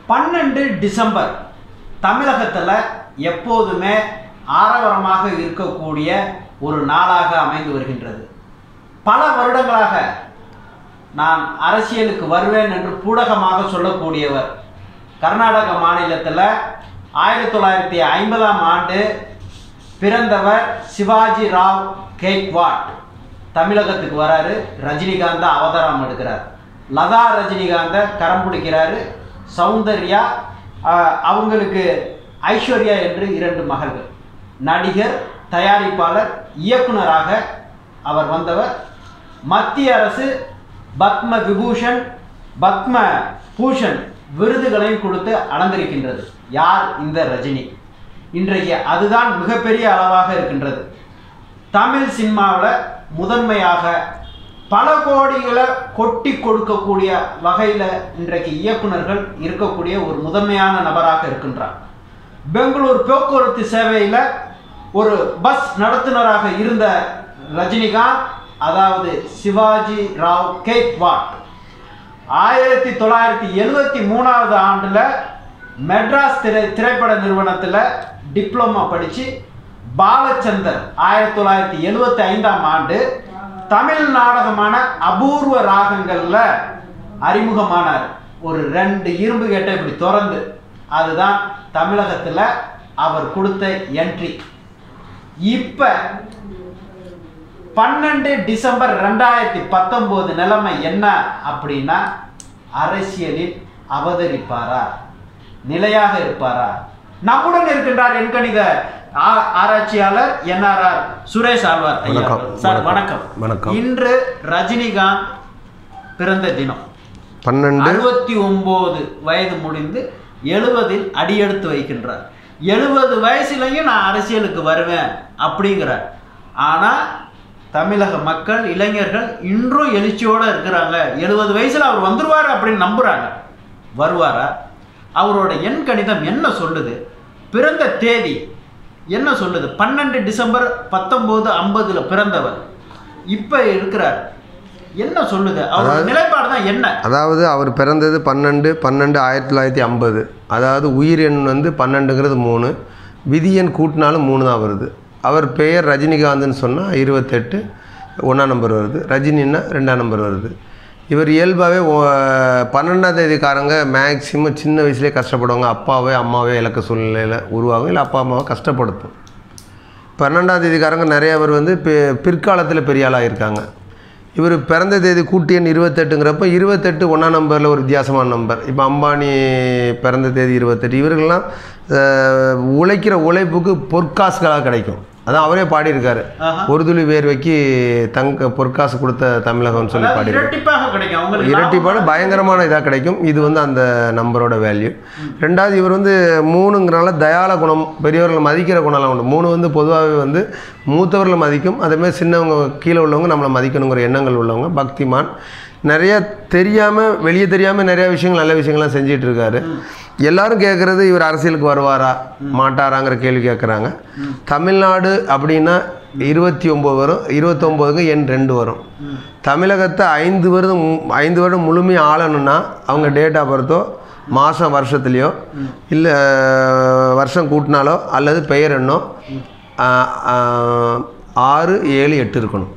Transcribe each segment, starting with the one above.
பன்னெண்டு டிசம்பர் தமிழகத்தில் எப்போதுமே ஆரவாரமாக இருக்கக்கூடிய ஒரு நாளாக அமைந்து வருகின்றது பல வருடங்களாக நான் அரசியலுக்கு வருவேன் என்று பூடகமாக சொல்லக்கூடியவர் கர்நாடக மாநிலத்தில் ஆயிரத்தி தொள்ளாயிரத்தி ஐம்பதாம் ஆண்டு பிறந்தவர் சிவாஜி ராவ் கெய்க்வாட் தமிழகத்துக்கு வராரு ரஜினிகாந்த அவதாரம் எடுக்கிறார் லதா ரஜினிகாந்த கரம் பிடிக்கிறாரு சௌந்தர்யா ஆஹ், அவங்களுக்கு ஐஸ்வர்யா என்று இரண்டு மகள்கள் நடிகர் தயாரிப்பாளர் இயக்குனராக அவர் வந்தவர் மத்திய அரசு பத்ம விபூஷன் பத்ம பூஷன் விருதுகளையும் கொடுத்து அலங்கரிக்கின்றது யார் இந்த ரஜினி இன்றைக்கு அதுதான் மிகப்பெரிய அளவாக இருக்கின்றது தமிழ் சினிமாவில் முதன்மையாக பல கோடிகளை கொட்டி கொடுக்கக்கூடிய வகையில் இன்றைக்கு இயக்குனர்கள் இருக்கக்கூடிய ஒரு முதன்மையான நபராக இருக்கின்றார் பெங்களூர் போக்குவரத்து சேவையில் ஒரு பஸ் நடத்துனராக இருந்த ரஜினிகாந்த் அதாவது சிவாஜி ராவ் கேக்வாட் ஆயிரத்தி தொள்ளாயிரத்தி எழுவத்தி மூணாவது ஆண்டில் மெட்ராஸ் திரை திரைப்பட நிறுவனத்தில் டிப்ளமா படித்து பாலச்சந்தர் ஆயிரத்தி தொள்ளாயிரத்தி எழுவத்தி ஐந்தாம் ஆண்டு தமிழ் நாடகமான அபூர்வ ராகங்களில் அறிமுகமானார் ஒரு ரெண்டு இரும்பு கேட்டை இப்படி திறந்து அதுதான் தமிழகத்தில் அவர் கொடுத்த என்ட்ரி இப்போ பன்னெண்டு டிசம்பர் ரெண்டாயிரத்தி பத்தொம்போது நிலைமை என்ன அப்படின்னா அரசியலில் அவதரிப்பாரா நிலையாக இருப்பாரா நம்முடன் இருக்கின்றார் எண்கணித ஆ- ஆராய்ச்சியாளர் என்ஆர்ஆர் சுரேஷ் ஆழ்வார் ஐயா வணக்கம். அவர்கள். சார் வணக்கம் வணக்கம். இன்று ரஜினிகாந்த் பிறந்த தினம் பன்னெண்டு அறுபத்தி ஒன்பது வயது முடிந்து எழுபதில் அடியெடுத்து வைக்கின்றார் எழுபது வயசுலையும் நான் அரசியலுக்கு வருவேன் அப்படிங்கிறார் ஆனால் தமிழக மக்கள் இளைஞர்கள் இன்றும் எழுச்சியோடு இருக்கிறாங்க எழுபது வயசில் அவர் வந்துருவார் அப்படின்னு நம்புகிறாங்க வருவாரா அவரோட எண் கணிதம் என்ன சொல்லுது பிறந்த தேதி என்ன சொல்லுது பன்னெண்டு டிசம்பர் பத்தொம்போது ஐம்பதில் பிறந்தவர் இப்போ இருக்கிறார் என்ன சொல்லுது அவரோட நிலைப்பாடு தான் என்ன அதாவது அவர் பிறந்தது பன்னெண்டு பன்னெண்டு ஆயிரத்தி தொள்ளாயிரத்தி ஐம்பது அதாவது உயிர் எண் வந்து பன்னெண்டுங்கிறது மூணு விதி எண் கூட்டினாலும் மூணு தான் வருது அவர் பெயர் ரஜினிகாந்த்னு சொன்னால் இருபத்தெட்டு ஒன்றாம் நம்பர் வருது ரஜினின்னா ரெண்டாம் நம்பர் வருது இவர் இயல்பாகவே பன்னெண்டாம் தேதிக்காரங்க மேக்சிமம் சின்ன வயசுலேயே கஷ்டப்படுவாங்க அப்பாவே அம்மாவே இழக்க சூழ்நிலையில் உருவாகும் இல்லை அப்பா அம்மாவை கஷ்டப்படுத்தும் பன்னெண்டாம் தேதிக்காரங்க நிறைய பேர் வந்து பி பிற்காலத்தில் பெரிய ஆளாக இருக்காங்க இவர் பிறந்த தேதி கூட்டு எண் இருபத்தெட்டுங்கிறப்ப இருபத்தெட்டு ஒன்றாம் நம்பரில் ஒரு வித்தியாசமான நம்பர் இப்போ அம்பானி பிறந்த தேதி இருபத்தெட்டு இவர்கள்லாம் அஹ், உழைக்கிற உழைப்புக்கு பொற்காசுகளாக கிடைக்கும் அதான் அவரே பாடியிருக்காரு ஆஹா. ஒரு துளி வேர்வைக்கு தங்க பொற்காசு கொடுத்த தமிழகம்னு சொல்லி அதாவது பாடியிருக்காரு இரட்டிப்பாக கிடைக்கும் அவங்களுக்கு இரட்டிப்பாடு பயங்கரமான இதாக கிடைக்கும் இது வந்து அந்த நம்பரோட வேல்யூ ரெண்டாவது இவர் வந்து மூணுங்கிறனால தயால குணம் பெரியவர்களை மதிக்கிற குணம்லாம் உண்டு மூணு வந்து பொதுவாகவே வந்து மூத்தவர்களை மதிக்கும் அதேமாதிரி சின்னவங்க கீழே உள்ளவங்க நம்மளை மதிக்கணுங்கிற எண்ணங்கள் உள்ளவங்க பக்திமான் நிறைய தெரியாமல் வெளியே தெரியாமல் நிறைய விஷயங்கள் நல்ல விஷயங்கள்லாம் செஞ்சிட்டு இருக்காரு எல்லாரும் கேட்குறது இவர் அரசியலுக்கு வருவாரா மாட்டாராங்கிற கேள்வி கேட்குறாங்க தமிழ்நாடு அப்படின்னா இருபத்தி ஒம்பது வரும் இருபத்தொம்போதுக்கு எண் ரெண்டு வரும் தமிழகத்தை ஐந்து வருடம் மு- ஐந்து வருடம் முழுமையாக ஆளணும்னா அவங்க டேட் ஆஃப் பர்த்தோ மாதம் வருஷத்துலேயோ இல்லை வருஷம் கூட்டினாலோ அல்லது பெயர் எண்ணோ ஆஹ், ஆஹ், ஆறு ஏழு எட்டு இருக்கணும்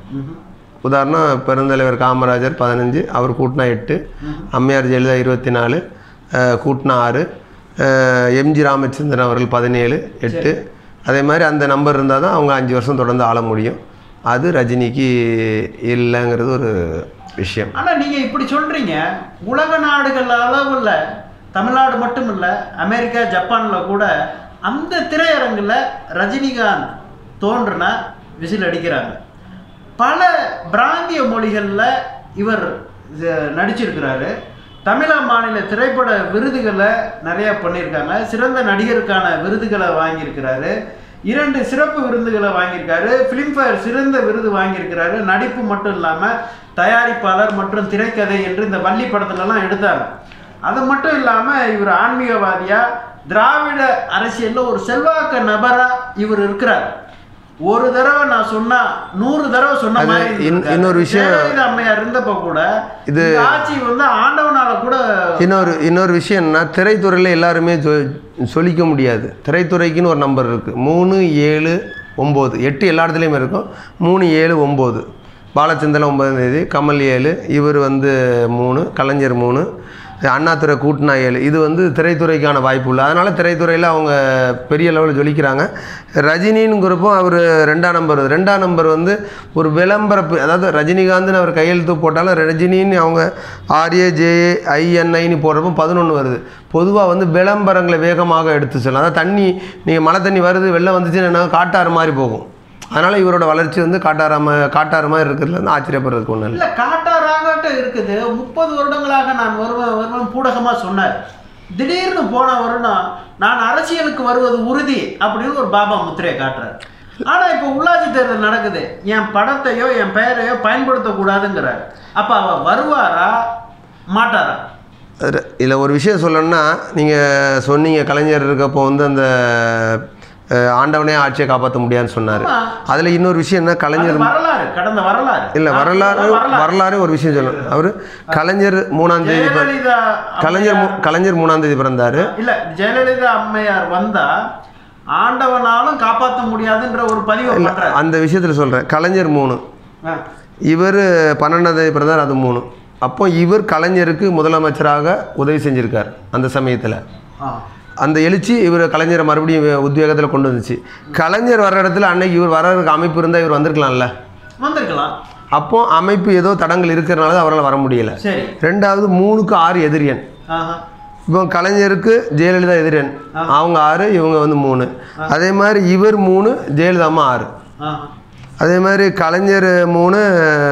உதாரணம் பெருந்தலைவர் காமராஜர் பதினஞ்சு அவர் கூட்டினா எட்டு அம்மையார் ஜெயலலிதா இருபத்தி நாலு கூட்டினா ஆறு அஹ், எம்ஜி ராமச்சந்திரன் அவர்கள் பதினேழு எட்டு அதே மாதிரி அந்த நம்பர் இருந்தால் தான் அவங்க அஞ்சு வருஷம் தொடர்ந்து ஆள முடியும் அது ரஜினிக்கு இல்லைங்கிறது ஒரு விஷயம் ஆனா நீங்க இப்படி சொல்றீங்க உலக நாடுகள் அளவுல தமிழ்நாடு மட்டும் இல்ல அமெரிக்கா ஜப்பான்ல கூட அந்த திரையரங்குல ரஜினிகாந்த் தோன்றுனா விசில் அடிக்கிறாங்க பல பிராந்திய மொழிகளில் இவர் அஹ், நடிச்சிருக்கிறாரு தமிழக மாநில திரைப்பட விருதுகளை நிறைய பண்ணியிருக்காங்க சிறந்த நடிகருக்கான விருதுகளை வாங்கியிருக்கிறாரு இரண்டு சிறப்பு விருதுகளை வாங்கியிருக்காரு ஃபிலிம்ஃபேர் சிறந்த விருது வாங்கியிருக்கிறாரு நடிப்பு மட்டும் இல்லாமல் தயாரிப்பாளர் மற்றும் திரைக்கதை என்று இந்த வள்ளி படத்துலலாம் எடுத்தாங்க அது மட்டும் இல்லாமல் இவர் ஆன்மீகவாதியா திராவிட அரசியலில் ஒரு செல்வாக்கு நபராக இவர் இருக்கிறார் ஒரு தடவை நான் சொன்னா நூறு தடவை சொன்ன அது மாதிரி இன்- இருந்திருக்காரு. இன்னொரு விஷயம் ஜெயலலிதா அம்மையார் இருந்தப்ப கூட இது- இந்த ஆட்சி வந்து ஆண்டவனால கூட இன்னொரு இன்னொரு விஷயம் என்ன திரைத்துறையில் எல்லாருமே சொ சொல்லிக்க முடியாது திரைத்துறைக்குன்னு ஒரு நம்பர் இருக்குது மூணு ஏழு ஒம்பது எட்டு எல்லா இடத்துலையுமே இருக்கும் மூணு ஏழு ஒம்பது பாலச்சந்திரன் ஒன்பதாம் தேதி கமல் ஏழு இவர் வந்து மூணு கலைஞர் மூணு அண்ணாதுரை கூட்டினா ஏழு இது வந்து திரைத்துறைக்கான வாய்ப்பு இல்லை அதனால் திரைத்துறையில் அவங்க பெரிய லெவலில் ஜொலிக்கிறாங்க ரஜினிங்கிறப்போ அவர் ரெண்டாம் நம்பர் ரெண்டாம் நம்பர் வந்து ஒரு விளம்பரப்பு அதாவது ரஜினிகாந்த்னு அவர் கையெழுத்து போட்டாலும் ரஜினின்னு அவங்க ஆர்ஏ ஜே ஐஎன்ஐன்னு போடுறப்போ பதினொன்று வருது பொதுவாக வந்து விளம்பரங்களை வேகமாக எடுத்து செல்லும் அதாவது தண்ணி நீங்கள் மழை தண்ணி வருது வெள்ளம் வந்துச்சுன்னா என்ன காட்டாறு மாதிரி போகும் அதனால் இவரோட வளர்ச்சி வந்து காட்டாராம காட்டாறு மாதிரி இருக்கிறதுல வந்து ஆச்சரியப்படுறதுக்கு ஒன்றும் இல்லை இல்ல காட்டாராகட்டும் இருக்குது முப்பது வருடங்களாக நான் வருவேன் வருவேன் பூடகமா சொன்னார் திடீர்னு போன வருடம் நான் அரசியலுக்கு வருவது உறுதி அப்படின்னு ஒரு பாபா முத்திரையை காட்டுறாரு ஆனா இப்போ உள்ளாட்சி தேர்தல் நடக்குது என் படத்தையோ என் பெயரையோ பயன்படுத்தக்கூடாதுங்கிறார் அப்ப அவர் வருவாரா மாட்டாரா இதில் ஒரு விஷயம் சொல்லணும்னா நீங்கள் சொன்னீங்க கலைஞர் இருக்கப்போ வந்து அந்த அஹ், ஆண்டவனே ஆட்சியை காப்பாற்ற முடியாதுன்னு சொன்னார் ஆமா. அதில் இன்னொரு விஷயம் என்ன கலைஞர் அது வரலாறு கடந்த வரலாறு இல்லை வரலாறு வரலாறு வரலாறு ஒரு விஷயம் சொல்லணும் அவர் கலைஞர் மூணாம் தேதி பிற- ஜெயலலிதா கலைஞர் மூ- கலைஞர் மூணாம் தேதி பிறந்தார் இல்ல ஜெயலலிதா அம்மையார் வந்தா ஆண்டவனாலும் காப்பாற்ற முடியாதுன்ற ஒரு பதிவை பண்றாரு அந்த விஷயத்தில் சொல்கிறேன் கலைஞர் மூணு ஆ. இவர் பன்னெண்டாம் தேதி பிறந்தார் அது மூணு அப்போ இவர் கலைஞருக்கு முதலமைச்சராக உதவி செஞ்சிருக்கார் அந்த சமயத்தில் ஆ. அந்த எழுச்சி இவர் கலைஞரை மறுபடியும் உத்வேகத்தில் கொண்டு வந்துச்சு கலைஞர் வர்ற இடத்துல அன்னைக்கு இவர் வர்றதுக்கு அமைப்பு இருந்தால் இவர் வந்திருக்கலாம்ல வந்திருக்கலாம் அப்போ அமைப்பு ஏதோ தடங்கள் இருக்கிறனால தான் அவரால் வர முடியல சரி ரெண்டாவது மூணுக்கு ஆறு எதிரியன் ஆஹா. இப்போ கலைஞருக்கு ஜெயலலிதா எதிரியன் அவங்க ஆறு இவங்க வந்து மூணு அதே மாதிரி இவர் மூணு ஜெயலலிதா அம்மா ஆறு ஆஹா. அதே மாதிரி கலைஞர் மூணு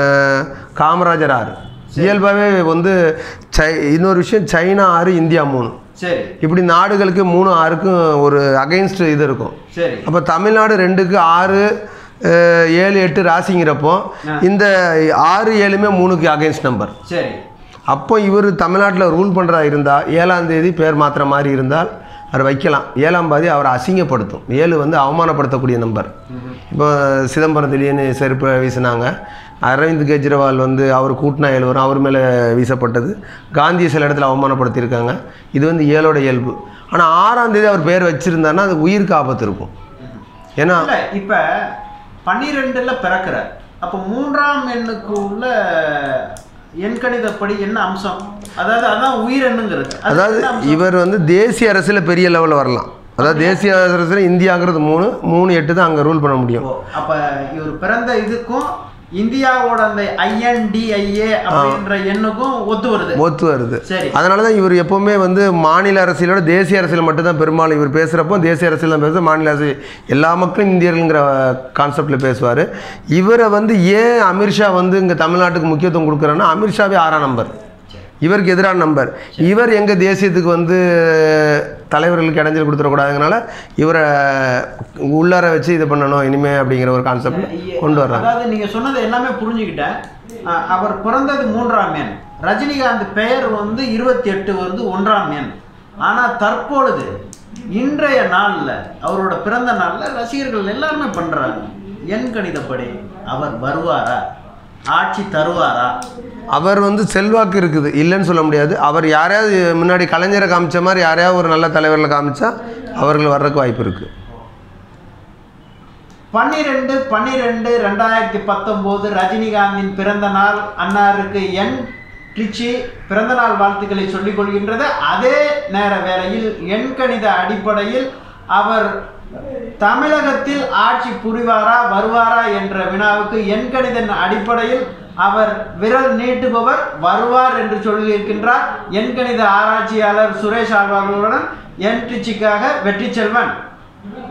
காமராஜர் ஆறு இயல்பாகவே வந்து சை இன்னொரு விஷயம் சைனா ஆறு இந்தியா மூணு சரி இப்படி நாடுகளுக்கு மூணு ஆறுக்கும் ஒரு அகைன்ஸ்ட் இது இருக்கும் சரி அப்போ தமிழ்நாடு ரெண்டுக்கு ஆறு அஹ், ஏழு எட்டு ராசிங்கிறப்போ இந்த ஆறு ஏழுமே மூணுக்கு அகைன்ஸ்ட் நம்பர் சரி அப்போ இவர் தமிழ்நாட்டில் ரூல் பண்ணுறா இருந்தால் ஏழாம் தேதி பேர் மாற்றுற மாதிரி இருந்தால் அவர் வைக்கலாம் ஏழாம் பாதி அவரை அசிங்கப்படுத்தும் ஏழு வந்து அவமானப்படுத்தக்கூடிய நம்பர் இப்போ சிதம்பரம் திடீர்னு செருப்பு வீசினாங்க அரவிந்த் கெஜ்ரிவால் வந்து அவர் கூட்டினா ஏழு வரும் அவர் மேலே வீசப்பட்டது காந்தியை சில இடத்துல அவமானப்படுத்தியிருக்காங்க இது வந்து ஏழோட இயல்பு ஆனால் ஆறாம் தேதி அவர் பேர் வச்சுருந்தாருன்னா அது உயிருக்கு ஆபத்து இருக்கும் ஏன்னா இல்ல இப்ப பன்னிரெண்டுல பிறக்கிறார் அப்ப மூன்றாம் எண்ணுக்கு உள்ள எண்கணிதப்படி என்ன அம்சம் அதாவது அதான் உயிரெண்ணுங்கிறது அது அதாவது என்ன அம்சம்? இவர் வந்து தேசிய அரசில் பெரிய லெவலில் வரலாம் அதாவது தேசிய அரசில் இந்தியாங்கிறது மூணு மூணு எட்டு தான் அங்கே ரூல் பண்ண முடியும் ஓ, அப்ப இவர் பிறந்த இதுக்கும் இந்தியாவோட அந்த ஐஎன்டிஐஏ அப்படின்ற எண்ணுக்கும் ஒத்து வருது ஒத்து வருது சரி அதனால தான் இவர் எப்போவுமே வந்து மாநில அரசியலோட தேசிய அரசியல் மட்டும்தான் பெரும்பாலும் இவர் பேசுகிறப்போ தேசிய அரசியல் தான் பேசுவார் மாநில அரசியல் எல்லா மக்களும் இந்தியர்கள்ங்கிற கான்செப்டில் பேசுவார் இவரை வந்து ஏன் அமித்ஷா வந்து இங்கே தமிழ்நாட்டுக்கு முக்கியத்துவம் கொடுக்குறாருன்னா அமித்ஷாவே ஆறாம் நம்பர் இவருக்கு எதிரான நம்பர் இவர் எங்கள் தேசியத்துக்கு வந்து தலைவர்களுக்கு இடைஞ்சல் கொடுத்துடக்கூடாதுங்கனால இவரை உள்ளார வச்சு இது பண்ணணும் இனிமே அப்படிங்கிற ஒரு கான்செப்ட் கொண்டு வர்றாங்க அதாவது நீங்க சொன்னது எல்லாமே புரிஞ்சுக்கிட்டேன் அஹ், அவர் பிறந்தது மூன்றாம் எண் ரஜினிகாந்த் பெயர் வந்து இருபத்தி எட்டு வந்து ஒன்றாம் எண் ஆனா தற்பொழுது இன்றைய நாள்ல அவரோட பிறந்த நாள்ல ரசிகர்கள் எல்லாருமே பண்றாங்க எண் கணிதப்படி அவர் வருவாரா ஆட்சி தருவாரா அவர் வந்து செல்வாக்கு இருக்குது இல்லைன்னு சொல்ல முடியாது அவர் யாரையாவது முன்னாடி கலைஞரை காமிச்ச மாதிரி யாரையாவது ஒரு நல்ல தலைவரில் காமிச்சா அவர்கள் வர்றதுக்கு வாய்ப்பு இருக்குது பன்னிரெண்டு பன்னிரெண்டு ரெண்டாயிரத்தி பத்தொம்போது ரஜினிகாந்தின் பிறந்த நாள் அன்னாருக்கு என் ட்ரிச்சி பிறந்தநாள் வாழ்த்துக்களை சொல்லிக் கொள்கின்றது அதே நேர வேளையில் எண்கணித அடிப்படையில் அவர் தமிழகத்தில் ஆட்சி புரிவாரா வருவாரா என்ற வினாவுக்கு எண்கணித அடிப்படையில் அவர் விரல் நீட்டுபவர் வருவார் என்று சொல்லியிருக்கின்றார் எண்கணித ஆராய்ச்சியாளர் சுரேஷ் ஆழ்வார்களுடன் என் ட்ரிச்சிக்காக வெற்றி செல்வன்